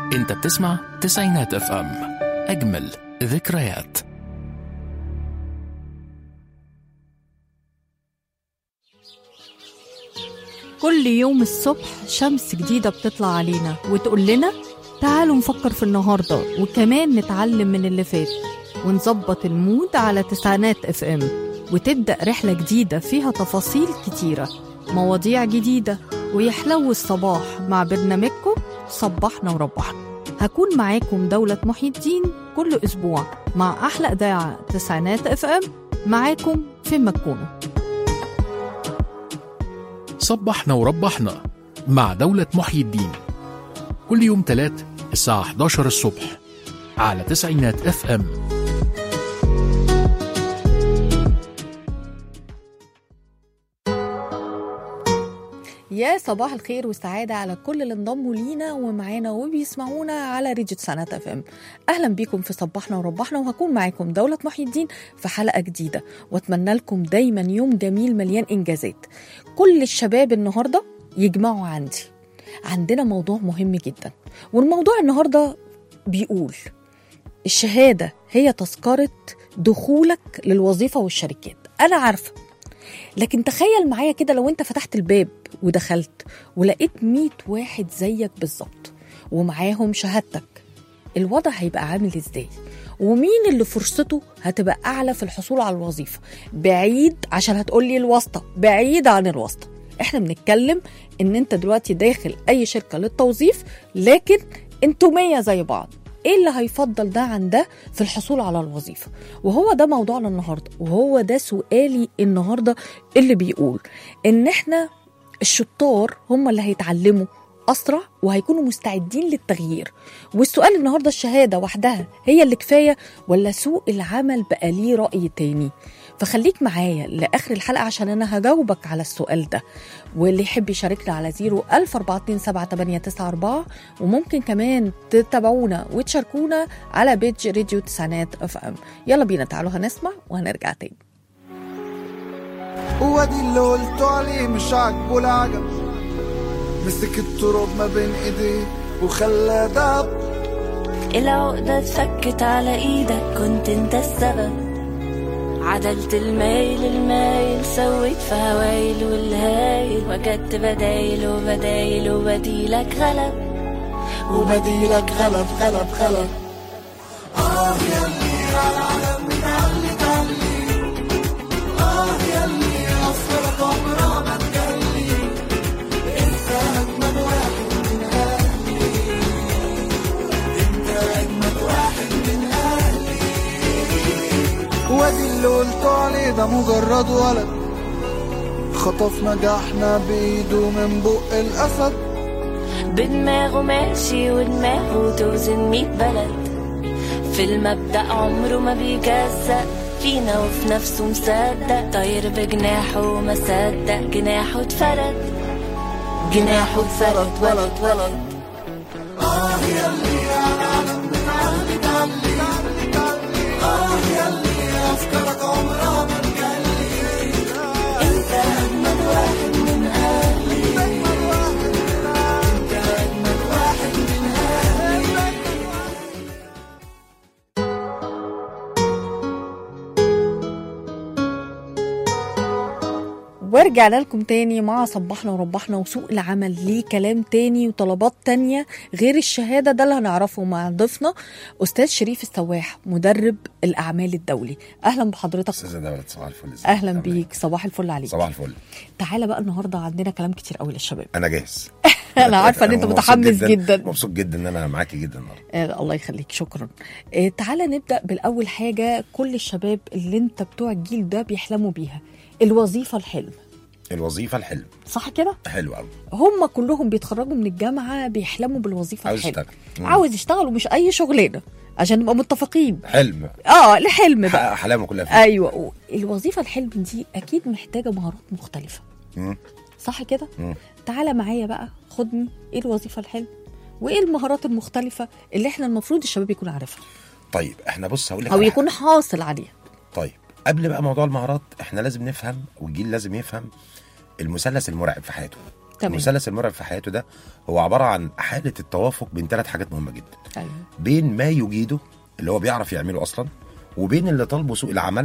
انت بتسمع تسعينات اف ام اجمل ذكريات كل يوم الصبح شمس جديدة بتطلع علينا وتقول لنا تعالوا نفكر في النهاردة وكمان نتعلم من اللي فات ونظبط المود على تسعينات اف ام وتبدأ رحلة جديدة فيها تفاصيل كتيرة مواضيع جديدة ويحلو الصباح مع برنامجكم صبحنا وربحنا هكون معاكم دولة محي الدين كل أسبوع مع أحلى إذاعة تسعينات اف ام معاكم فين ما تكونوا صبحنا وربحنا مع دولة محيي الدين كل يوم تلات الساعة 11 الصبح على تسعينات اف ام يا صباح الخير والسعادة على كل اللي انضموا لينا ومعانا وبيسمعونا على راديو سنة اف ام اهلا بيكم في صباحنا وربحنا وهكون معاكم دولة محي الدين في حلقة جديدة واتمنى لكم دايما يوم جميل مليان انجازات كل الشباب النهاردة يجمعوا عندي عندنا موضوع مهم جدا والموضوع النهاردة بيقول الشهادة هي تذكرة دخولك للوظيفة والشركات أنا عارفة لكن تخيل معايا كده لو انت فتحت الباب ودخلت ولقيت 100 واحد زيك بالظبط ومعاهم شهادتك الوضع هيبقى عامل ازاي ومين اللي فرصته هتبقى اعلى في الحصول على الوظيفه بعيد عشان هتقولي الواسطه بعيد عن الواسطه احنا بنتكلم ان انت دلوقتي داخل اي شركه للتوظيف لكن انتوا 100 زي بعض ايه اللي هيفضل ده عن ده في الحصول على الوظيفه وهو ده موضوعنا النهارده وهو ده سؤالي النهارده اللي بيقول ان احنا الشطار هم اللي هيتعلموا اسرع وهيكونوا مستعدين للتغيير والسؤال النهارده الشهاده وحدها هي اللي كفايه ولا سوق العمل بقى ليه راي تاني فخليك معايا لاخر الحلقه عشان انا هجاوبك على السؤال ده واللي يحب يشاركنا على 0 1427 وممكن كمان تتابعونا وتشاركونا على بيج راديو تسعينات اف ام يلا بينا تعالوا هنسمع وهنرجع تاني هو دي اللي قلته عليه مش عاجبه العجب مسك التراب ما بين ايديه وخلاه دب العقدة اتفكت على ايدك كنت انت السبب عدلت المايل المايل سويت في هوايل والهايل وجدت بدايل وبدايل وبديلك غلب وبديلك غلب غلب غلب وادي اللي قلته عليه ده مجرد ولد خطف نجاحنا بايده من بق الاسد بدماغه ماشي ودماغه توزن ميت بلد في المبدأ عمره ما بيجزأ فينا وفي نفسه مصدق طاير بجناحه وما صدق جناحه اتفرد جناحه اتفرد ولد ولد انت اجمد واحد من اهلي انت اجمد واحد من اهلي ورجعنا لكم تاني مع صبحنا وربحنا وسوق العمل ليه كلام تاني وطلبات تانية غير الشهادة ده اللي هنعرفه مع ضيفنا أستاذ شريف السواح مدرب الأعمال الدولي أهلا بحضرتك استاذه دولة صباح الفل ازيك؟ أهلا عاملة إيه؟ بيك صباح الفل عليك صباح الفل تعالى بقى النهاردة عندنا كلام كتير قوي للشباب انا جاهز أنا عارفة إن أنت مبسوط متحمس جدا مبسوط جدا ان انا معاكي جدا النهارده آه الله يخليك شكرا آه تعالى نبدأ بالأول حاجة كل الشباب اللي أنت بتوع الجيل ده بيحلموا بيها الوظيفة الحلم الوظيفه الحلم صح كده؟ حلو قوي هم كلهم بيتخرجوا من الجامعة بيحلموا بالوظيفة عاوز الحلم اشتغل مم. عاوز يشتغل ومش أي شغلانة عشان نبقى متفقين حلم اه الحلم بقى حقق احلامه كلها فيه ايوه الوظيفه الحلم دي اكيد محتاجه مهارات مختلفه مم. صح كده مم. تعالى معايا بقى خدني ايه الوظيفه الحلم وايه المهارات المختلفه اللي احنا المفروض الشباب يكون عارفها طيب احنا بص هقول لك او على يكون حاصل عليها حاجة. طيب قبل بقى موضوع المهارات احنا لازم نفهم والجيل لازم يفهم المثلث المرعب في حياته تمام. المثلث المرعب في حياته ده هو عباره عن حاله التوافق بين ثلاث حاجات مهمه جدا ايوه بين ما يجيده اللي هو بيعرف يعمله اصلا وبين اللي طالبه سوق العمل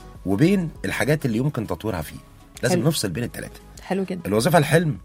وبين الحاجات اللي يمكن تطويرها فيه لازم حلو. نفصل بين الثلاثه حلو جدا الوظيفه الحلم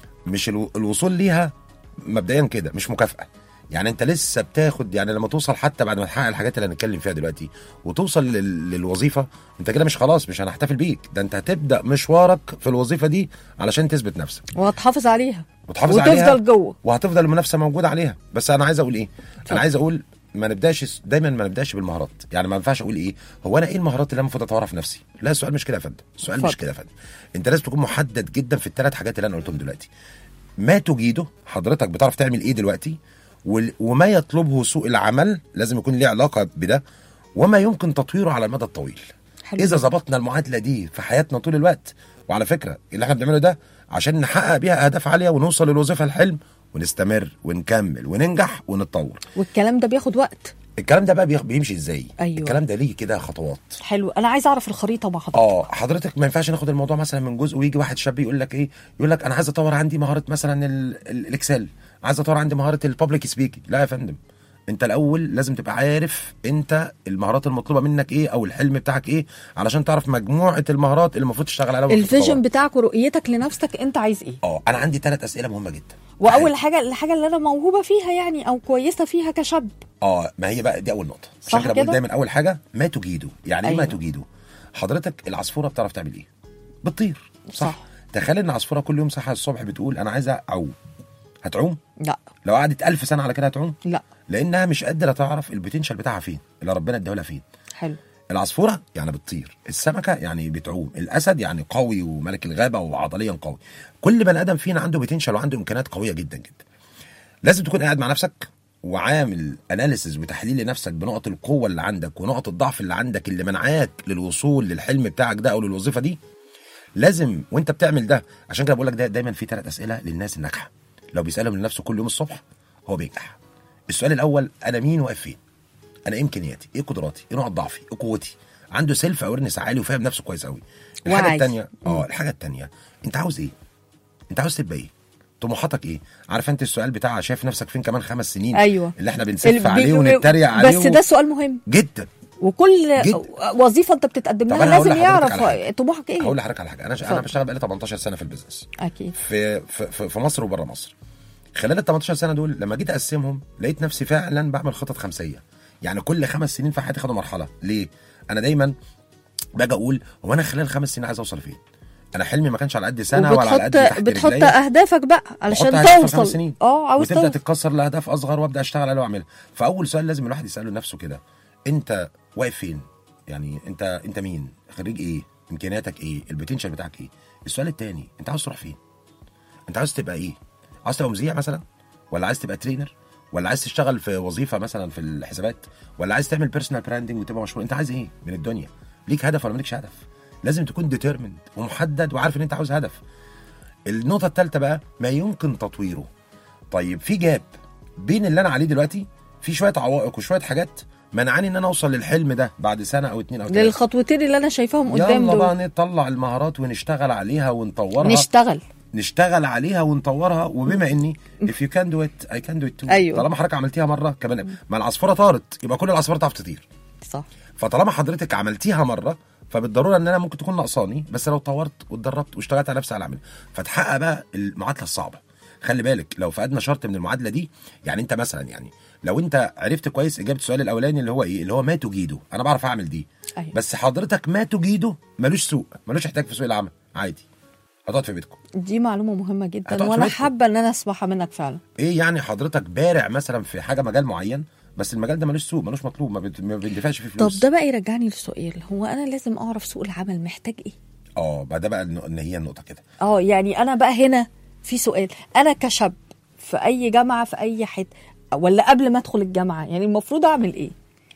مش الو... الوصول ليها مبدئيا كده مش مكافاه يعني انت لسه بتاخد يعني لما توصل حتى بعد ما تحقق الحاجات اللي هنتكلم فيها دلوقتي وتوصل لل... للوظيفه انت كده مش خلاص مش هنحتفل بيك ده انت هتبدا مشوارك في الوظيفه دي علشان تثبت نفسك وهتحافظ عليها وتحافظ عليها وتفضل جوه وهتفضل المنافسه موجوده عليها بس انا عايز اقول ايه اتفضل. انا عايز اقول ما نبداش دايما ما نبداش بالمهارات يعني ما ينفعش اقول ايه هو انا ايه المهارات اللي انا المفروض اطورها في نفسي لا السؤال مش كده يا فندم السؤال مش اتفضل. كده يا فندم انت لازم تكون محدد جدا في الثلاث حاجات اللي انا قلتهم دلوقتي ما تجيده حضرتك بتعرف تعمل ايه دلوقتي وال- وما يطلبه سوق العمل لازم يكون ليه علاقه بده وما يمكن تطويره على المدى الطويل حلو اذا جدا. ظبطنا المعادله دي في حياتنا طول الوقت وعلى فكره اللي احنا بنعمله ده عشان نحقق بيها اهداف عاليه ونوصل للوظيفه الحلم ونستمر ونكمل وننجح ونتطور والكلام ده بياخد وقت الكلام ده بقى بيخ- بيمشي ازاي أيوة. الكلام ده ليه كده خطوات حلو انا عايز اعرف الخريطه مع حضرتك اه حضرتك ما ينفعش ناخد الموضوع مثلا من جزء ويجي واحد شاب يقول لك ايه يقول لك انا عايز اطور عندي مهاره مثلا ال- ال- الاكسل عايز اطور عندي مهاره البابليك سبيكينج لا يا فندم انت الاول لازم تبقى عارف انت المهارات المطلوبه منك ايه او الحلم بتاعك ايه علشان تعرف مجموعه المهارات اللي المفروض تشتغل عليها والمفروض الفيجن تطورها. بتاعك ورؤيتك لنفسك انت عايز ايه اه انا عندي ثلاث اسئله مهمه جدا واول حاجه الحاجه اللي انا موهوبه فيها يعني او كويسه فيها كشاب اه ما هي بقى دي اول نقطه عشان صح كده بقول كده؟ دايما اول حاجه ما تجيده يعني ايه ما أيوة. تجيده حضرتك العصفوره بتعرف تعمل ايه بتطير صح, صح. تخيل ان عصفوره كل يوم صحى الصبح بتقول انا عايزه اعوم هتعوم لا لو قعدت ألف سنه على كده هتعوم لا لانها مش قادره تعرف البوتنشال بتاعها فين اللي ربنا اداها لها فين حلو العصفوره يعني بتطير السمكه يعني بتعوم الاسد يعني قوي وملك الغابه وعضليا قوي كل بني ادم فينا عنده بوتنشال وعنده امكانيات قويه جدا جدا لازم تكون قاعد مع نفسك وعامل اناليسز وتحليل لنفسك بنقط القوه اللي عندك ونقط الضعف اللي عندك اللي منعاك للوصول للحلم بتاعك ده او للوظيفه دي لازم وانت بتعمل ده عشان كده بقول لك ده دايما في ثلاث اسئله للناس الناجحه لو بيسالهم لنفسه كل يوم الصبح هو بينجح السؤال الاول انا مين واقف فين انا ايه امكانياتي ايه قدراتي ايه نقط ضعفي ايه قوتي عنده سيلف اويرنس عالي وفاهم نفسه كويس قوي الحاجه وعي. الثانيه اه الحاجه الثانيه انت عاوز ايه انت عاوز تبقى ايه طموحاتك ايه عارف انت السؤال بتاع شايف نفسك فين كمان خمس سنين أيوة. اللي احنا اللي بنسف عليه بي- ونتريق عليه بس ده سؤال مهم جدا وكل جد. وظيفه انت بتتقدم طب لها أنا هقول لازم لحضرتك يعرف على حاجة. طموحك ايه هقول لحضرتك على حاجه انا ش... انا اتفضل. بشتغل بقالي 18 سنه في البيزنس اكيد في في في, في مصر وبره مصر خلال ال 18 سنه دول لما جيت اقسمهم لقيت نفسي فعلا بعمل خطط خمسيه يعني كل خمس سنين في حياتي خدوا مرحله ليه انا دايما باجي اقول هو انا خلال خمس سنين عايز اوصل فين انا حلمي ما كانش على قد سنه ولا على قد وبتحط تحت بتحط رجليا. اهدافك بقى علشان بحط أهداف في الخمس توصل سنين اه عاوز وتبدا توصل تتكسر لاهداف اصغر وابدا اشتغل عليها واعملها فاول سؤال لازم الواحد يساله لنفسه كده انت واقف فين يعني انت انت مين خريج ايه امكانياتك ايه البوتنشال بتاعك ايه السؤال الثاني انت عاوز تروح فين انت عاوز تبقى ايه عاوز تبقى مذيع مثلا ولا عايز تبقى ترينر ولا عايز تشتغل في وظيفه مثلا في الحسابات ولا عايز تعمل بيرسونال براندنج وتبقى مشهور انت عايز ايه من الدنيا ليك هدف ولا مالكش هدف لازم تكون ديترمند ومحدد وعارف ان انت عاوز هدف النقطه الثالثه بقى ما يمكن تطويره طيب في جاب بين اللي انا عليه دلوقتي في شويه عوائق وشويه حاجات منعاني ان انا اوصل للحلم ده بعد سنه او اتنين او تلاته للخطوتين اللي انا شايفاهم قدام يلا بقى دول نطلع المهارات ونشتغل عليها ونطورها نشتغل نشتغل عليها ونطورها وبما اني if you can do it I can do it too أيوة. طالما حضرتك عملتيها مره كمان ما العصفوره طارت يبقى كل العصفوره تعرف تطير صح فطالما حضرتك عملتيها مره فبالضروره ان انا ممكن تكون ناقصاني بس لو طورت واتدربت واشتغلت على نفسي على اعمل فتحقق بقى المعادله الصعبه خلي بالك لو فقدنا شرط من المعادله دي يعني انت مثلا يعني لو انت عرفت كويس اجابه السؤال الاولاني اللي هو ايه اللي هو ما تجيده انا بعرف اعمل دي أيوة. بس حضرتك ما تجيده ملوش سوق ملوش احتياج في سوق العمل عادي هتقعد في بيتكم دي معلومه مهمه جدا هتقعد في وانا بيتكم. حابه ان انا اسمعها منك فعلا ايه يعني حضرتك بارع مثلا في حاجه مجال معين بس المجال ده ملوش سوق ملوش مطلوب ما بت- ما بيندفعش فيه طب فلوس ده بقى يرجعني للسؤال هو انا لازم اعرف سوق العمل محتاج ايه اه بقى ده بقى النق- ان هي النقطه كده اه يعني انا بقى هنا في سؤال انا كشاب في اي جامعه في اي حته ولا قبل ما ادخل الجامعه يعني المفروض اعمل ايه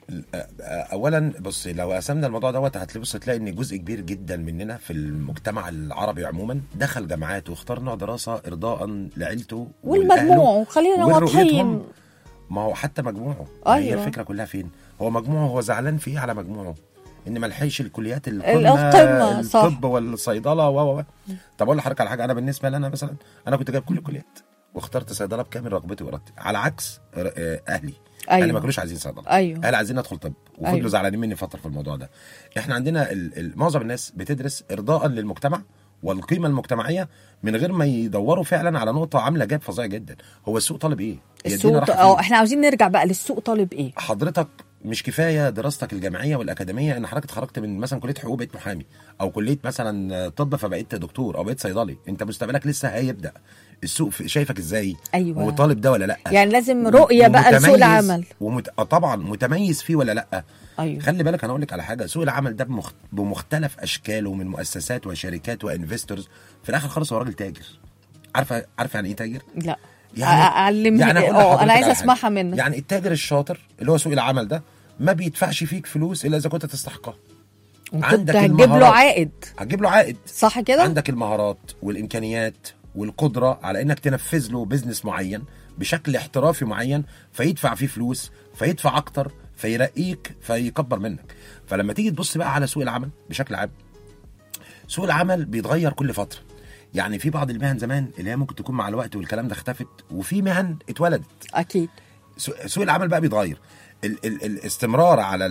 اولا بص لو قسمنا الموضوع دوت هتبص تلاقي ان جزء كبير جدا مننا في المجتمع العربي عموما دخل جامعات واختار نوع دراسه ارضاء لعيلته والمجموع ولأهله وخلينا ولرؤيتهم. واضحين ما هو حتى مجموعه ما هي أيوة. الفكره كلها فين هو مجموعه هو زعلان في ايه على مجموعه ان ما لحقش الكليات القمة، القمه صح. الطب والصيدله و و و. طب اقول لحضرتك على حاجه انا بالنسبه لي انا مثلا انا كنت جايب كل الكليات واخترت صيدله بكامل رغبتي وارادتي على عكس آه، اهلي أيوة. اهلي ما كانوش عايزين صيدله أيوة. اهلي عايزين ادخل طب وفضلوا أيوة. أيوة. زعلانين مني فتره في الموضوع ده احنا عندنا ال ال معظم الناس بتدرس ارضاء للمجتمع والقيمه المجتمعيه من غير ما يدوروا فعلا على نقطه عامله جاب فظيع جدا هو السوق طالب ايه هي الدنيا السوق رايحة اه فين؟ احنا عاوزين نرجع بقى للسوق طالب ايه حضرتك مش كفايه دراستك الجامعيه والاكاديميه ان حضرتك اتخرجت من مثلا كليه حقوق بقيت محامي او كليه مثلا طب فبقيت دكتور او بقيت صيدلي انت مستقبلك لسه هيبدا السوق في- شايفك ازاي أيوة. وطالب ده ولا لا يعني لازم رؤيه بقى لسوق ومتميز- العمل ومت... آه طبعا متميز فيه ولا لا ايوه خلي بالك انا اقول لك على حاجه سوق العمل ده بمخ... بمختلف اشكاله من مؤسسات وشركات وانفستورز في الاخر خالص هو راجل تاجر عارفه عارفه يعني ايه تاجر لا يعني علمني أقول اه لحضرتك انا عايزه على اسمعها حاجة. منك يعني التاجر الشاطر اللي هو سوق العمل ده ما بيدفعش فيك فلوس الا اذا كنت تستحقها وكنت عندك هتجيب له المهارات. عائد هتجيب له عائد صح كده عندك المهارات والامكانيات والقدره على انك تنفذ له بزنس معين بشكل احترافي معين فيدفع فيه فلوس فيدفع اكتر فيرقيك فيكبر منك فلما تيجي تبص بقى على سوق العمل بشكل عام سوق العمل بيتغير كل فتره يعني في بعض المهن زمان اللي هي ممكن تكون مع الوقت والكلام ده اختفت وفي مهن اتولدت اكيد سوق سوق العمل بقى بيتغير ال ال الاستمرار على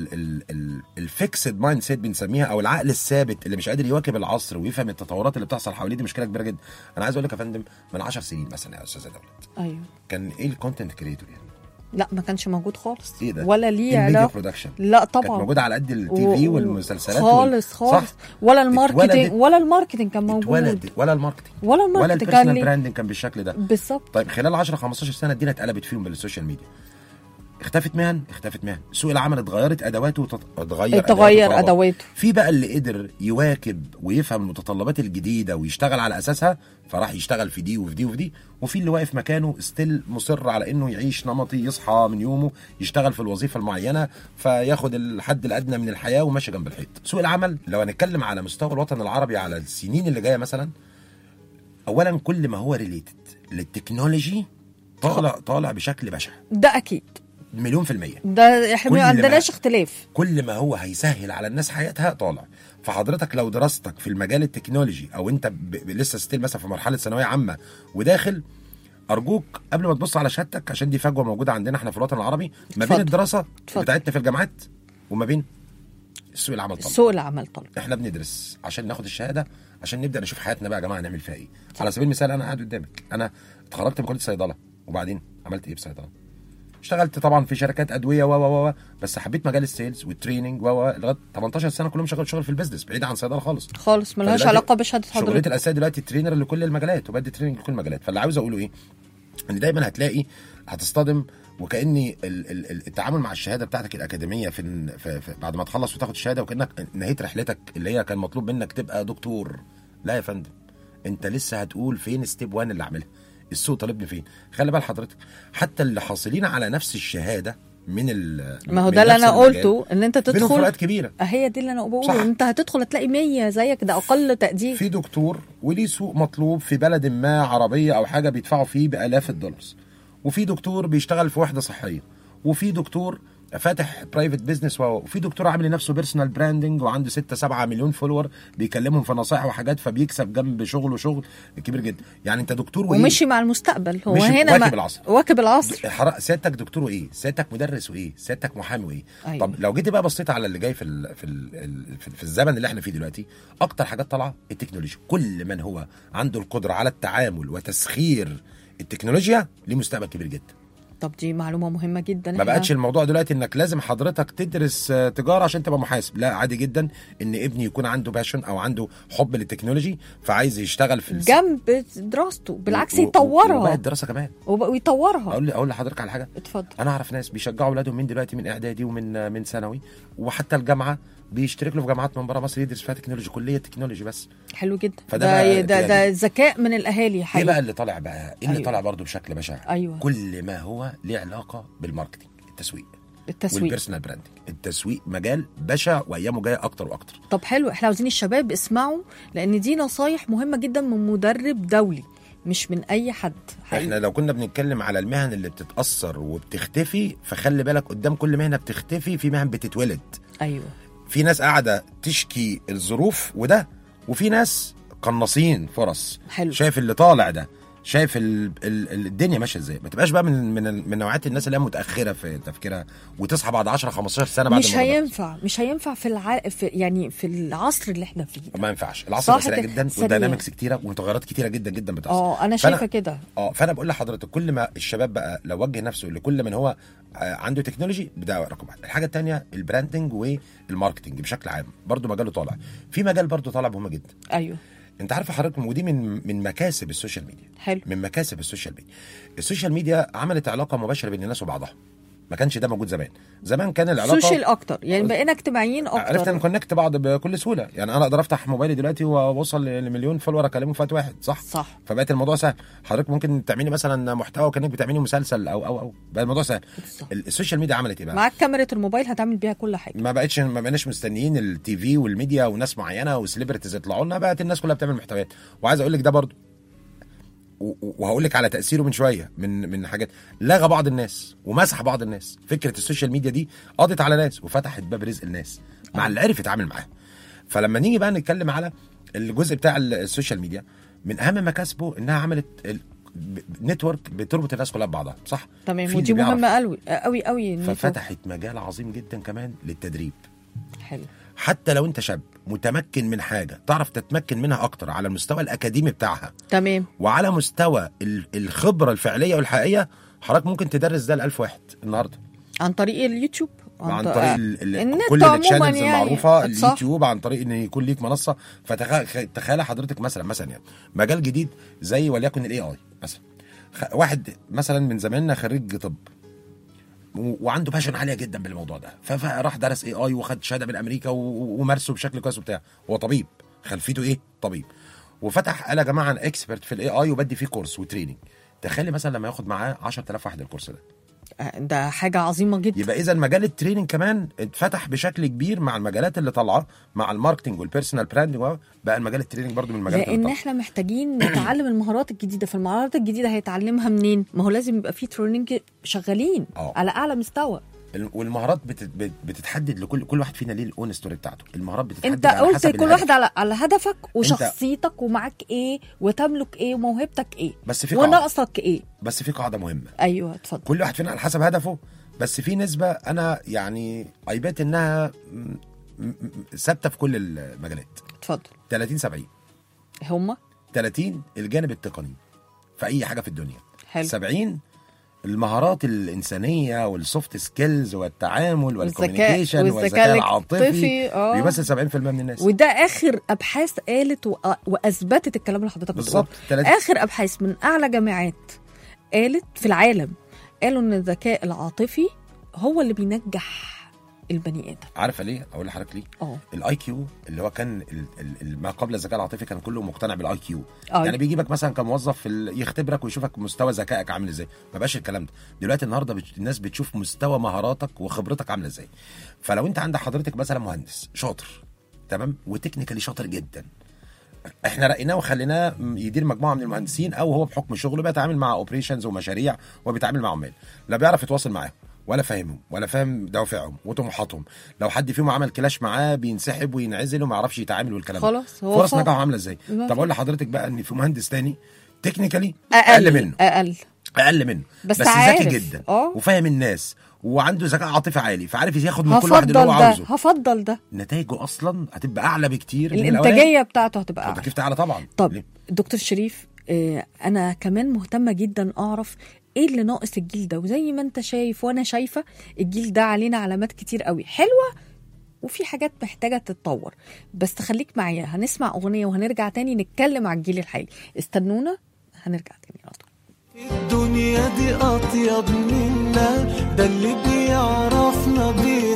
الفيكسد مايند سيت بنسميها او العقل الثابت اللي مش قادر يواكب العصر ويفهم التطورات اللي بتحصل حواليه دي مشكله كبيره جدا انا عايز اقول لك يا فندم من 10 سنين مثلا يا استاذه دولت ايوه كان ايه الكونتنت كريتور يعني لا ما كانش موجود خالص ايه ده ولا ليه الميديا علاقه برودكشن لا كانت طبعا موجوده على قد التي و- في و- والمسلسلات خالص وال... خالص صح ولا الماركتينج اتولدت- ولا الماركتينج كان موجود اتولدت ولا الماركتنج ولا ولا الماركتينج كان البيرسونال ليه براندنج كان بالشكل ده بالظبط طيب خلال 10 15 سنه الدنيا اتقلبت فيهم بالسوشيال ميديا اختفت مهن اختفت مهن سوق العمل اتغيرت ادواته وتط... اتغير اتغير أدواته طبعاً. ادواته في بقى اللي قدر يواكب ويفهم المتطلبات الجديده ويشتغل على اساسها فراح يشتغل في دي وفي دي وفي دي وفي اللي واقف مكانه ستيل مصر على انه يعيش نمطي يصحى من يومه يشتغل في الوظيفه المعينه فياخد الحد الادنى من الحياه وماشي جنب الحيط سوق العمل لو هنتكلم على مستوى الوطن العربي على السنين اللي جايه مثلا اولا كل ما هو ريليتد للتكنولوجي طالع طالع بشكل بشع ده اكيد مليون في المية ده احنا كل ما ما- عندناش اختلاف كل ما هو هيسهل على الناس حياتها طالع فحضرتك لو دراستك في المجال التكنولوجي او انت ب... ب... لسه ستيل مثلا في مرحله ثانويه عامه وداخل ارجوك قبل ما تبص على شهادتك عشان دي فجوه موجوده عندنا احنا في الوطن العربي ما بين اتفضل. الدراسه اتفضل. بتاعتنا في الجامعات وما بين سوق العمل طبعا سوق العمل طبعا احنا بندرس عشان ناخد الشهاده عشان نبدا نشوف حياتنا بقى يا جماعه نعمل فيها ايه على سبيل المثال انا قاعد قدامك انا اتخرجت من كليه صيدله وبعدين عملت ايه في صيدله اشتغلت طبعا في شركات ادويه و و و بس حبيت مجال السيلز والتريننج و و لغايه 18 سنه كلهم شغال شغل في البيزنس بعيد عن صيدله خالص خالص ملهاش فدلوقتي علاقه بشهاده شغلتي حضرتك الاساسيه دلوقتي ترينر لكل المجالات وبدي تريننج لكل المجالات فاللي عاوز اقوله ايه ان دايما هتلاقي هتصطدم وكاني ال- ال- ال- التعامل مع الشهاده بتاعتك الاكاديميه في, ال- في, في بعد ما تخلص وتاخد الشهاده وكانك نهيت رحلتك اللي هي كان مطلوب منك تبقى دكتور لا يا فندم انت لسه هتقول فين ستيب 1 اللي اعملها السوق طالبني فين خلي بال حضرتك حتى اللي حاصلين على نفس الشهاده من ال ما هو من ده اللي نفس انا المجال، قلته ان انت بينهم تدخل فروقات كبيره هي دي اللي انا صح. بقوله انت هتدخل هتلاقي 100 زيك ده اقل تقدير في دكتور وليه سوق مطلوب في بلد ما عربيه او حاجه بيدفعوا فيه بالاف الدولارز وفي دكتور بيشتغل في وحده صحيه وفي دكتور فاتح برايفت بزنس وفي دكتور عامل لنفسه بيرسونال براندنج وعنده 6 7 مليون فولور بيكلمهم في نصائح وحاجات فبيكسب جنب شغله شغل كبير جدا يعني انت دكتور وايه ومشي مع المستقبل هو مشي هنا واكب ما- العصر. واكب العصر حرق سيادتك دكتور وايه سيادتك مدرس وايه سيادتك محامي وايه أيوة. طب لو جيت بقى بصيت على اللي جاي في ال في ال في, في الزمن اللي احنا فيه دلوقتي اكتر حاجات طالعه التكنولوجيا كل من هو عنده القدره على التعامل وتسخير التكنولوجيا ليه مستقبل كبير جدا طب دي معلومه مهمه جدا ما إحنا- بقتش الموضوع دلوقتي انك لازم حضرتك تدرس آه، تجاره عشان تبقى محاسب لا عادي جدا ان ابني يكون عنده باشن او عنده حب للتكنولوجي فعايز يشتغل في الس- جنب دراسته بالعكس و- و- يطورها وبقى الدراسه كمان وب- ويطورها اقول اقول لحضرتك على حاجه اتفضل انا اعرف ناس بيشجعوا اولادهم من دلوقتي من اعدادي ومن من ثانوي وحتى الجامعه بيشترك له في جامعات من بره مصر يدرس فيها تكنولوجي كليه تكنولوجي بس حلو جدا فده ده بقى ده, ده يعني- ذكاء من الاهالي ايه حقيقي بقى اللي طالع بقى ايه اللي أيوة. طالع برضه بشكل بشع أيوة. كل ما هو ليه علاقه بالماركتنج التسويق التسويق والبيرسونال براندنج التسويق مجال بشع وايامه جايه اكتر واكتر طب حلو احنا عاوزين الشباب يسمعوا لان دي نصايح مهمه جدا من مدرب دولي مش من اي حد حقيقي. احنا لو كنا بنتكلم على المهن اللي بتتاثر وبتختفي فخلي بالك قدام كل مهنه بتختفي في مهن بتتولد ايوه في ناس قاعده تشكي الظروف وده وفي ناس قناصين فرص حلو. شايف اللي طالع ده شايف ال ال ال- الدنيا ماشيه ازاي ما تبقاش بقى من من من نوعيه الناس اللي هي متاخره في تفكيرها وتصحى بعد 10 15 سنه بعد مش الموضوع ده. هينفع مش هينفع في, الع... في يعني في العصر اللي احنا فيه ده ما ينفعش العصر صح بقى سريع كده، جدا سريع. وداينامكس كتيره ومتغيرات كتيره جدا جدا بتحصل اه انا فأنا- شايفه كده اه فانا بقول لحضرتك كل ما الشباب بقى لو وجه نفسه لكل من هو آه، عنده تكنولوجي ده رقم واحد الحاجه الثانيه البراندنج والماركتنج بشكل عام برضو مجاله طالع في مجال برضو طالع مهم جدا ايوه انت عارف حضرتك ودي من من مكاسب السوشيال ميديا حلو من مكاسب السوشيال ميديا السوشيال ميديا عملت علاقه مباشره بين الناس وبعضها ما كانش ده موجود زمان زمان كان العلاقه سوشيال اكتر يعني بقينا اجتماعيين عرفت اكتر نكونكت بعض بكل سهوله يعني انا اقدر افتح موبايلي دلوقتي واوصل لمليون فولور اكلمه في وقت واحد صح صح فبقت الموضوع سهل حضرتك ممكن تعملي مثلا محتوى كانك بتعملي مسلسل او او او بقى الموضوع سهل صح. ال- السوشيال ميديا عملت ايه بقى معاك كاميرا الموبايل هتعمل بيها كل حاجه ما بقتش ما بقيناش مستنيين التي في والميديا وناس معينه وسليبرتيز يطلعوا لنا بقت الناس كلها بتعمل محتويات وعايز اقول لك ده برضو و- و- وهقول لك على تاثيره من شويه من من حاجات لغى بعض الناس ومسح بعض الناس فكره السوشيال ميديا دي قضت على ناس وفتحت باب رزق الناس مع اللي عرف يتعامل معاها فلما نيجي بقى نتكلم على الجزء بتاع ال- السوشيال ميديا من اهم مكاسبه انها عملت ال- ب- نتورك بتربط الناس كلها ببعضها صح تمام في ودي اللي بيعرف. مهمه قوي قوي قوي إن أنتوا- ففتحت مجال عظيم جدا كمان للتدريب حلو حتى لو انت شاب متمكن من حاجه تعرف تتمكن منها اكتر على المستوى الاكاديمي بتاعها تمام وعلى مستوى ال- الخبره الفعليه والحقيقيه حضرتك ممكن تدرس ده ل 1000 واحد النهارده عن طريق اليوتيوب عن طريق- طريق ال- ال- النت كل عموماً التشانلز يعني. المعروفه صح. اليوتيوب عن طريق ان يكون ليك منصه فتخيل حضرتك مثلا مثلا يعني مجال جديد زي وليكن الاي اي مثلا خ- واحد مثلا من زماننا خريج طب و- وعنده باشن عاليه جدا بالموضوع ده ف- فراح درس اي اي وخد شهاده من امريكا و- ومارسه بشكل كويس وبتاع هو طبيب خلفيته ايه طبيب وفتح قال يا جماعه انا اكسبرت في الاي اي وبدي فيه كورس وتريننج تخيلي مثلا لما ياخد معاه 10000 واحد الكورس ده ده حاجه عظيمه جدا يبقى اذا مجال التريننج كمان اتفتح بشكل كبير مع المجالات اللي طالعه مع الماركتنج والبيرسونال براندنج بقى المجال التريننج برضو من المجالات اللي لان طالعه احنا محتاجين نتعلم المهارات الجديده فالمهارات الجديده هيتعلمها منين ما هو لازم يبقى في تريننج شغالين اه. على اعلى مستوى ال- والمهارات بت- بت- بتتحدد لكل كل واحد فينا ليه الاون ستوري بتاعته المهارات بتتحدد انت على قلت حسب كل الهدف. واحد على على هدفك وشخصيتك ومعاك ايه وتملك ايه وموهبتك ايه بس في قاعده وناقصك ايه بس في قاعده مهمه ايوه اتفضل كل واحد فينا على حسب هدفه بس في نسبه انا يعني ايبات انها م- م- م- ثابته في كل المجالات اتفضل 30 70 هما 30 الجانب التقني في اي حاجه في الدنيا حلو 70 المهارات الانسانيه والسوفت سكيلز والتعامل والذكاء- والكوميونيكيشن والذكاء والذكاء الاعتراضي، العاطفي اه. بيمثل 70% من الناس وده اخر ابحاث قالت وأ- واثبتت الكلام اللي حضرتك بالظبط بتقوله تلاتين- اخر ابحاث من اعلى جامعات قالت في العالم قالوا ان الذكاء العاطفي هو اللي بينجح البني ادم عارفه ليه اقول لحضرتك ليه اه الاي كيو اللي هو كان ال- ال- ال- ما قبل الذكاء العاطفي كان كله مقتنع بالاي كيو آه. يعني بيجيبك مثلا كموظف في ال- يختبرك ويشوفك مستوى ذكائك عامل ازاي ما بقاش الكلام ده دلوقتي النهارده بت- الناس بتشوف مستوى مهاراتك وخبرتك عامله ازاي فلو انت عندك حضرتك مثلا مهندس شاطر تمام وتكنيكالي شاطر جدا احنا رقيناه وخليناه م- يدير مجموعه من المهندسين او هو بحكم شغله بيتعامل مع اوبريشنز ومشاريع وبيتعامل مع عمال لا بيعرف يتواصل معاهم ولا فاهمهم ولا فاهم دوافعهم وطموحاتهم لو حد فيهم عمل كلاش معاه بينسحب وينعزل وما يعرفش يتعامل والكلام ده. خلاص، هو فرص فاهم. نجاحه عامله ازاي ما طب اقول لحضرتك بقى ان في مهندس تاني تكنيكالي اقل اقل منه اقل اقل منه بس بس, عارف. ذكي جدا اه. وفاهم الناس وعنده ذكاء عاطفي عالي فعارف ياخد من كل واحد اللي هفضل هو ده عاوزه هفضل ده نتائجه اصلا هتبقى اعلى بكتير من الأولاني. الانتاجيه بتاعته هتبقى اعلى التكلفه اعلى طبعا طب ليه؟ دكتور شريف آه، انا كمان مهتمه جدا اعرف ايه اللي ناقص الجيل ده وزي ما انت شايف وانا شايفه الجيل ده علينا علامات كتير قوي حلوه وفي حاجات محتاجه تتطور بس خليك معايا هنسمع اغنيه وهنرجع تاني نتكلم على الجيل الحالي استنونا هنرجع تاني على طول الدنيا دي أطيب منا ده اللي بيعرفنا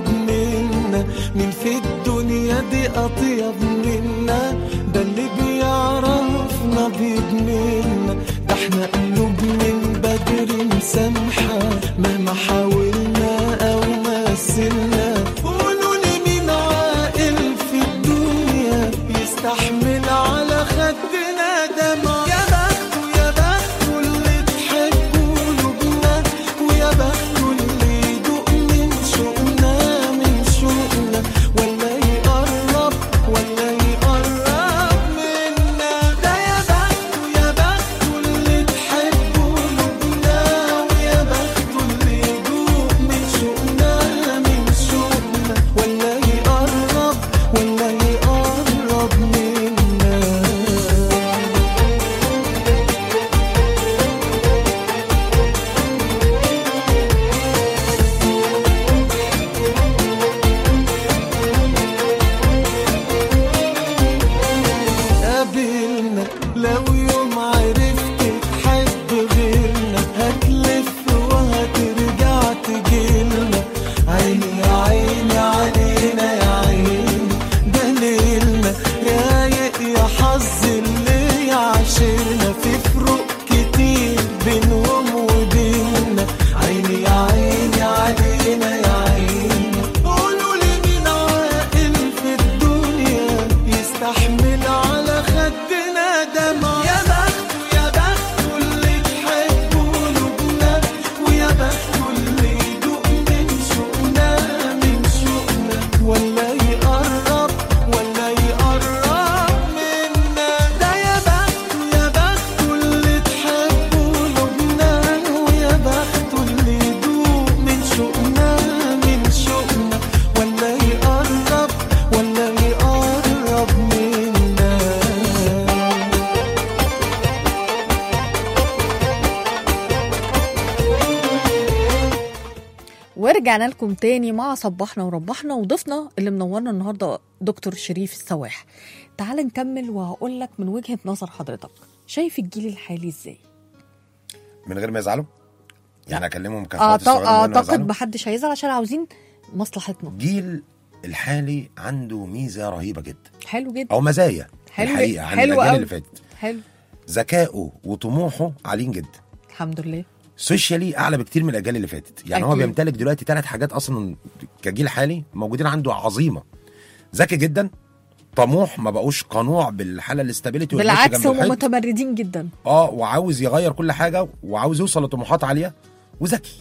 بيدمنا مين في الدنيا دي أطيب منا ده اللي بيعرفنا بيدمنا ده احنا قلوب من بدري مسامحة مهما حاولنا أو مثلنا قولوا لي مين عاقل في الدنيا يستحمل على خدنا دمع يا بخت يا بخت اللي تحب قلوبنا ويا بخت اللي يدوق من شوقنا من شوقنا ولا ورجعنا لكم تاني مع صبحنا وربحنا وضيفنا اللي منورنا النهارده دكتور شريف السواح تعال نكمل وهقول لك من وجهة نظر حضرتك شايف الجيل الحالي ازاي من غير ما يزعلوا يعني اكلمهم أعت- كاخواتي الصغيرين من غير ما اعتقد يزعلوا؟ محدش هيزعل عشان عاوزين مصلحتنا الجيل الحالي عنده ميزه رهيبه جدا حلو جدا او مزايا حلو الحقيقه عن حلو الاجيال قوي. اللي فاتت حلو ذكائه وطموحه عاليين جدا الحمد لله سوشيالي اعلى بكتير من الاجيال اللي فاتت يعني هو أكيد. بيمتلك دلوقتي ثلاث حاجات اصلا كجيل حالي موجودين عنده عظيمه ذكي جدا طموح ما بقوش قنوع بالحاله الاستابيليتي والمشي بالعكس جنب هم الحيط. متمردين جدا اه وعاوز يغير كل حاجه وعاوز يوصل لطموحات عاليه وذكي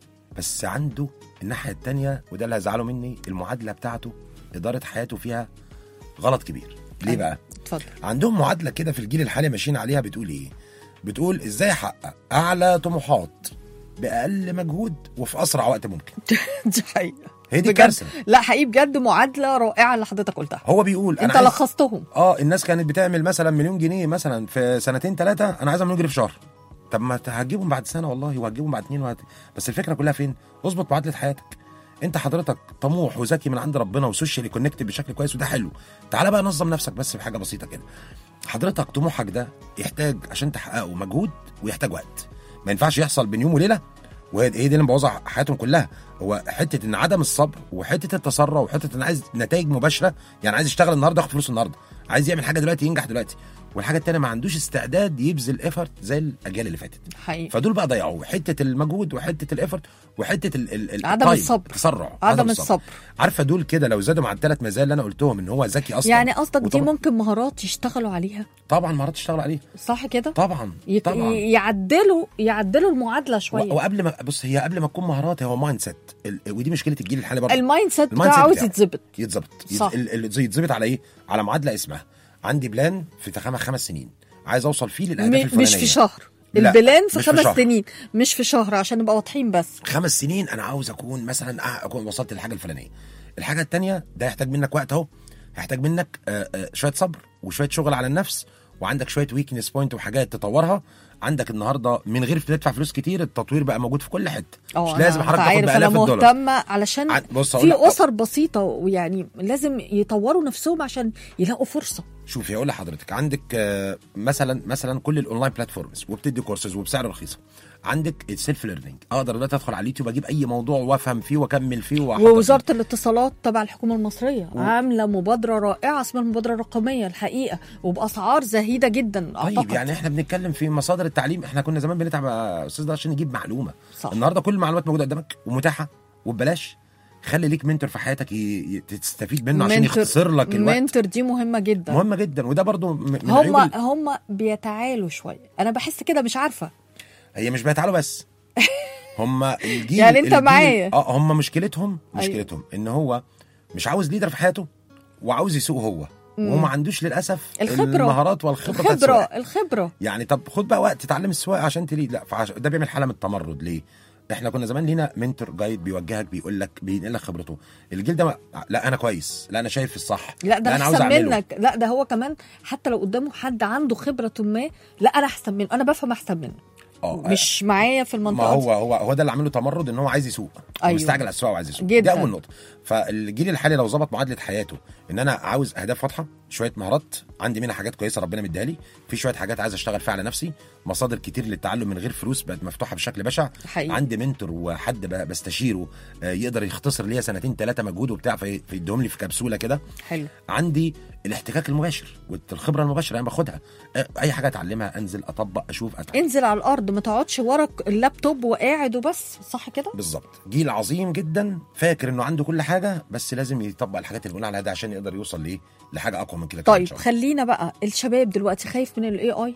بس عنده الناحيه التانية وده اللي هيزعله مني المعادله بتاعته اداره حياته فيها غلط كبير ليه أيوة. بقى اتفضل عندهم معادله كده في الجيل الحالي ماشيين عليها بتقول ايه بتقول ازاي احقق اعلى طموحات باقل مجهود وفي اسرع وقت ممكن دي حقيقة هي دي بجد كارثه لا حقيقي بجد معادلة رائعة اللي حضرتك قلتها هو بيقول انت عايز- لخصتهم اه الناس كانت بتعمل مثلا مليون جنيه مثلا في سنتين ثلاثه انا عايز مليون جنيه في شهر طب ما ت- هتجيبهم بعد سنه والله وهتجيبهم بعد اتنين وهت... بس الفكره كلها فين؟ اظبط معادله حياتك انت حضرتك طموح وذكي من عند ربنا وسوشيالي كونكتد بشكل كويس وده حلو تعالى بقى نظم نفسك بس بحاجه بسيطه كده حضرتك طموحك ده يحتاج عشان تحققه مجهود ويحتاج وقت ما ينفعش يحصل بين يوم وليله وهي هي دي اللي مبوظه حياتهم كلها هو حته ان عدم الصبر وحته التسرع وحته ان عايز نتائج مباشره يعني عايز يشتغل النهارده ياخد فلوس النهارده عايز يعمل حاجه دلوقتي ينجح دلوقتي والحاجه التانيه ما عندوش استعداد يبذل ايفورت زي الاجيال اللي فاتت حقيقي فدول بقى ضيعوه حته المجهود وحته الايفورت وحته ال ال ال عدم التايم، الصبر. التسرع عدم الصبر. عارفه دول كده لو زادوا مع الثلاث مزايا اللي انا قلتهم ان هو ذكي اصلا يعني قصدك دي وطبعاً- ممكن مهارات يشتغلوا عليها طبعا مهارات تشتغل عليه صح كده طبعا يك- طبعا ي- يعدلوا يعدلوا المعادلة و- شوية وقبل ما بص هي قبل ما تكون مهارات هو مايند سيت ال- ودي مشكله الجيل الحالي برضه المايند سيت المايند بتاعه سيت عاوز بتاعه. يتظبط يتظبط صح. ال- ال- يتظبط على ايه؟ على معادله اسمها عندي بلان في تخامة خمس سنين عايز اوصل فيه للاهداف م- الفلانيه مش في شهر لا، البلان في مش في خمس شهر. سنين مش في شهر عشان نبقى واضحين بس خمس سنين انا عاوز اكون مثلا أه- اكون وصلت للحاجه الفلانيه الحاجه التانية ده يحتاج منك وقت اهو هيحتاج منك آه، آه، شويه صبر وشويه شغل على النفس وعندك شويه ويكنس بوينت وحاجات تطورها عندك النهارده من غير تدفع فلوس كتير التطوير بقى موجود في كل حته اه مش لازم أنا- حضرتك أنت تاخد عارف انا بالاف الدولار مهتمه علشان عن- بص أقول في لك- اسر بسيطه ويعني لازم يطوروا نفسهم عشان يلاقوا فرصه شوفي اقول لحضرتك عندك آه، مثلا مثلا كل الاونلاين بلاتفورمز وبتدي كورسز وبسعر رخيص عندك السيلف ليرنينج اقدر دلوقتي ادخل على اليوتيوب اجيب اي موضوع وافهم فيه واكمل فيه وأحضر فيه. ووزاره الاتصالات تبع الحكومه المصريه عامله مبادره رائعه اسمها المبادره الرقميه الحقيقه وباسعار زهيده جدا طيب اعتقد يعني احنا بنتكلم في مصادر التعليم احنا كنا زمان بنتعب يا استاذ ده عشان نجيب معلومه صح. النهارده كل المعلومات موجوده قدامك ومتاحه وببلاش خلي ليك منتور في حياتك ي... ي... تستفيد منه عشان منتور- يختصر لك الوقت منتور دي مهمه جدا مهمه جدا وده برضو م- من هم عيوب ال- هم بيتعالوا شويه انا بحس كده مش عارفه هي مش بيتعالوا بس هم الجيل يعني أنت الجيل- معايا. اه هم مشكلتهم أيوة. مشكلتهم ان هو مش عاوز ليدر في حياته وعاوز يسوق هو وما عندوش للاسف الخبرة. المهارات والخبره بتاعت الخبره السواقة. الخبره يعني طب خد بقى وقت تتعلم السواقه عشان تليد لا فعش... ده بيعمل حاله من التمرد ليه؟ احنا كنا زمان لينا منتور جايد بيوجهك بيقول لك بينقل لك خبرته الجيل ده ما... لا انا كويس لا انا شايف الصح لا ده انا انا عاوز احسن اعمله منك لا ده هو كمان حتى لو قدامه حد عنده خبره ما لا انا احسن منه انا بفهم احسن منه اه مش معايا في ما المنطقه هو هو هو ده اللي عامله تمرد ان هو عايز يسوق أيوة. مستعجل على السواقه وعايز يسوق جداً. دي اول نقطه فالجيل الحالي لو ظبط معادله حياته ان انا عاوز اهداف واضحه شويه مهارات عندي منها حاجات كويسه ربنا مديها لي في شويه حاجات عايز اشتغل فيها على نفسي مصادر كتير للتعلم من غير فلوس بقت مفتوحه بشكل بشع حقيقي. عندي منتور وحد ب- بستشيره آه، يقدر يختصر ليا سنتين ثلاثه مجهود وبتاع في- فيديهم لي في كبسوله كده حلو عندي الاحتكاك المباشر والخبره المباشره انا باخدها آه، اي حاجه اتعلمها انزل اطبق اشوف أتعلم. انزل على الارض ما تقعدش ورا اللابتوب وقاعد وبس صح كده بالظبط جيل عظيم جدا فاكر انه عنده كل حاجه بس لازم يطبق الحاجات اللي بنقول عليها ده عشان يقدر يوصل لايه لحاجه اقوى من كده كمان إن طيب شاء الله. خلينا بقى الشباب دلوقتي خايف من الاي اي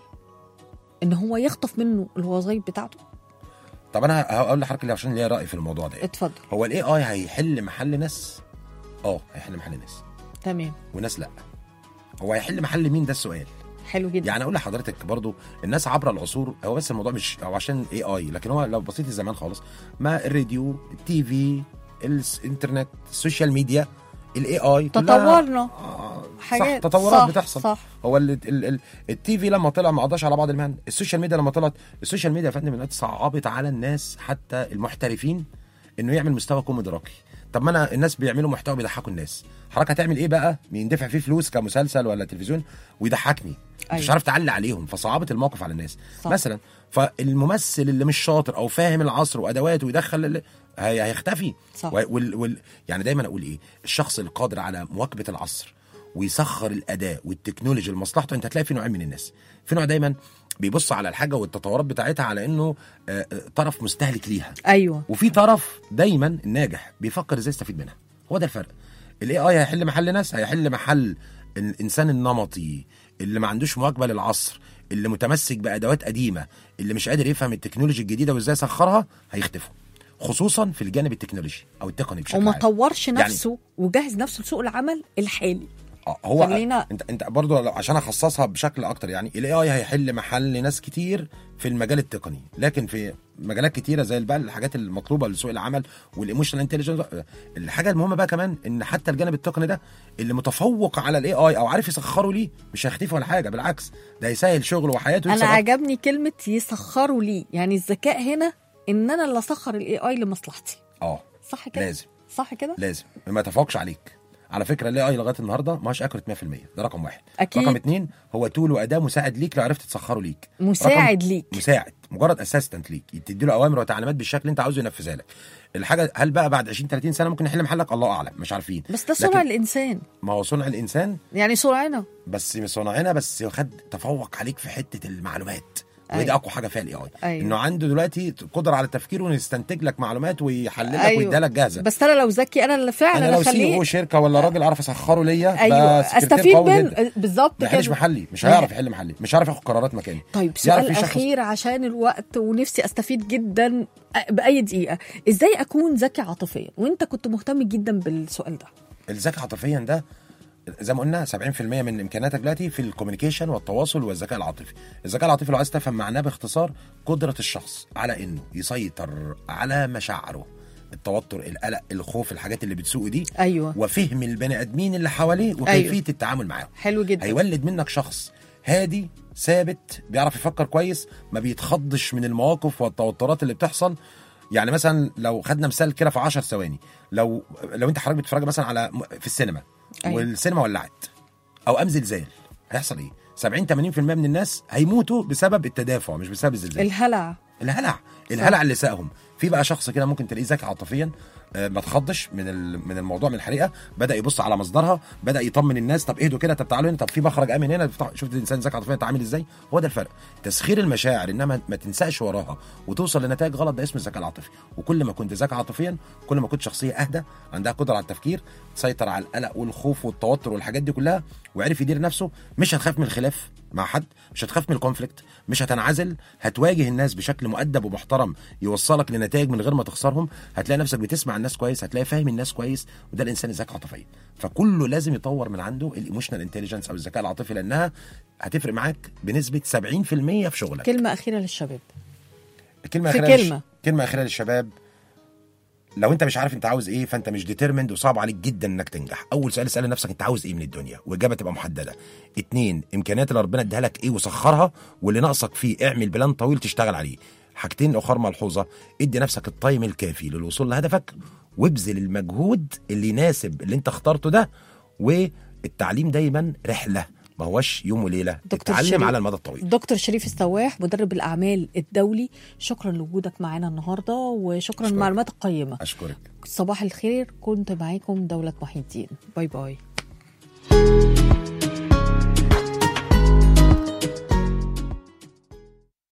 ان هو يخطف منه الوظائف بتاعته طب انا هقول لحضرتك اللي عشان ليا راي في الموضوع ده اتفضل هو الاي اي هيحل محل ناس اه هيحل محل ناس تمام وناس لا هو هيحل محل مين ده السؤال حلو جدا يعني اقول لحضرتك برضو الناس عبر العصور هو بس الموضوع مش هو عشان اي اي لكن هو لو بصيت الزمان خالص ما الراديو التي في الانترنت السوشيال ميديا الاي اي تطورنا صح حاجات تطورات صح بتحصل صح هو ال- ال- ال- التي في لما طلع ما قضاش على بعض المهن السوشيال ميديا لما طلعت السوشيال ميديا يا فندم دلوقتي صعبت على الناس حتى المحترفين انه يعمل مستوى كوميدي راقي طب ما انا الناس بيعملوا محتوى بيضحكوا الناس حضرتك هتعمل ايه بقى يندفع فيه فلوس كمسلسل ولا تلفزيون ويضحكني أيوة. أيوة. مش عارف تعلي عليهم فصعبت الموقف على الناس صح. مثلا فالممثل اللي مش شاطر او فاهم العصر وادواته ويدخل ال- هي- هيختفي صح. و- وال... وال... يعني دايما اقول ايه الشخص القادر على مواكبه العصر ويسخر الاداء والتكنولوجي لمصلحته انت هتلاقي في نوعين من الناس في نوع دايما بيبص على الحاجه والتطورات بتاعتها على انه آه، آه، طرف مستهلك ليها ايوه وفي طرف دايما الناجح بيفكر ازاي يستفيد منها هو ده الفرق الاي اي هيحل محل ناس هيحل محل الانسان النمطي اللي ما عندوش مواكبه للعصر اللي متمسك بادوات قديمه اللي مش قادر يفهم التكنولوجيا الجديده وازاي يسخرها هيختفوا خصوصا في الجانب التكنولوجي او التقني بشكل وما عام طورش يعني- نفسه وجهز نفسه لسوق العمل الحالي آه، هو خلينا- انت انت برضه لو- عشان اخصصها بشكل اكتر يعني الاي اي هيحل محل ناس كتير في المجال التقني لكن في مجالات كتيره زي بقى الحاجات المطلوبه لسوق العمل والايموشنال انتليجنس الحاجه المهمه بقى كمان ان حتى الجانب التقني ده اللي متفوق على الاي اي او عارف يسخره ليه مش هيختفي ولا حاجه بالعكس ده هيسهل شغله وحياته انا يكسب أكتر. عجبني كلمه يسخروا لي يعني الذكاء هنا ان انا اللي اسخر الاي اي لمصلحتي اه صح كده لازم. صح كده لازم ما يتفوقش عليك على فكره الاي اي لغايه النهارده ماهوش اكوريت 100% ده رقم واحد أكيد. رقم اتنين هو تول واداه مساعد ليك لو عرفت تسخره ليك مساعد رقم- ليك. مساعد مجرد اسيستنت ليك تدي له اوامر وتعليمات بالشكل اللي انت عاوزه ينفذها لك الحاجه هل بقى بعد 20 30 سنه ممكن يحل محلك الله اعلم مش عارفين بس ده صنع لكن الانسان ما هو صنع الانسان يعني صنعنا بس مش صنعنا بس خد تفوق عليك في حته المعلومات وهي أيوة. دي اقوى حاجه فيها الاي اي أيوة. انه عنده دلوقتي قدره على التفكير وانه يستنتج لك معلومات ويحللك أيوة. ويديها لك جاهزه بس انا لو ذكي انا اللي فعلا انا لو سي اخليه او شركه ولا راجل اعرف اسخره ليا ايوه ده سكرتير استفيد قوي من جدا. بالظبط ما يحلش كده محلي مش ما- هيعرف يحل محلي مش هيعرف ياخد قرارات مكاني طيب يعرف سؤال يشخص- اخير عشان الوقت ونفسي استفيد جدا باي دقيقه ازاي اكون ذكي عاطفيا وانت كنت مهتم جدا بالسؤال ده الذكاء عاطفيا ده زي ما قلنا 70% من امكانياتك دلوقتي في الكوميونيكيشن والتواصل والذكاء العاطفي الذكاء العاطفي لو عايز تفهم معناه باختصار قدره الشخص على انه يسيطر على مشاعره التوتر القلق الخوف الحاجات اللي بتسوقه دي ايوه وفهم البني ادمين اللي حواليه وكيفيه أيوة. أيوه. التعامل معاهم حلو جدا هيولد منك شخص هادي ثابت بيعرف يفكر كويس ما بيتخضش من المواقف والتوترات اللي بتحصل يعني مثلا لو خدنا مثال كده في 10 ثواني لو لو انت حضرتك بتتفرج مثلا على في السينما أيوة. والسينما ولعت او قام زلزال هيحصل ايه 70 80% من الناس هيموتوا بسبب التدافع مش بسبب الزلزال الهلع الهلع الهلع اللي ساقهم في بقى شخص كده ممكن تلاقيه ذكي عاطفيا آه، ما تخضش من ال- من الموضوع من الحريقه بدا يبص على مصدرها بدا يطمن الناس طب اهدوا كده طب تعالوا هنا طب في مخرج امن هنا بتاع- شفت الانسان ذكي عاطفيا انت عامل ازاي هو ده الفرق تسخير المشاعر انما ما تنساش وراها وتوصل لنتائج غلط ده اسمه الذكاء العاطفي وكل ما كنت ذكي عاطفيا كل ما كنت شخصيه اهدى عندها قدره على التفكير تسيطر على القلق والخوف والتوتر والحاجات دي كلها وعرف يدير نفسه مش هتخاف من الخلاف مع حد مش هتخاف من الكونفليكت مش هتنعزل هتواجه الناس بشكل مؤدب ومحترم يوصلك لنتائج من غير ما تخسرهم هتلاقي نفسك بتسمع الناس كويس هتلاقي فاهم الناس كويس وده الانسان الذكي عاطفيا فكله لازم يطور من عنده الايموشنال انتليجنس او الذكاء العاطفي لانها هتفرق معاك بنسبه 70% في شغلك كلمه اخيره للشباب الكلمه في اخيره كلمة. للش- كلمه اخيره للشباب لو انت مش عارف انت عاوز ايه فانت مش ديترمند وصعب عليك جدا انك تنجح اول سؤال اسال نفسك انت عاوز ايه من الدنيا واجابه تبقى محدده اتنين امكانيات اللي ربنا اديها لك ايه وسخرها واللي ناقصك فيه اعمل بلان طويل تشتغل عليه حاجتين اخر ملحوظه ادي نفسك التايم الكافي للوصول لهدفك وابذل المجهود اللي يناسب اللي انت اخترته ده والتعليم دايما رحله ما هوش يوم وليله دكتور اتعلم شريف. على المدى الطويل دكتور شريف السواح مدرب الاعمال الدولي شكرا لوجودك معانا النهارده وشكرا أشكرك. للمعلومات القيمه اشكرك صباح الخير كنت معاكم دولة محي الدين باي باي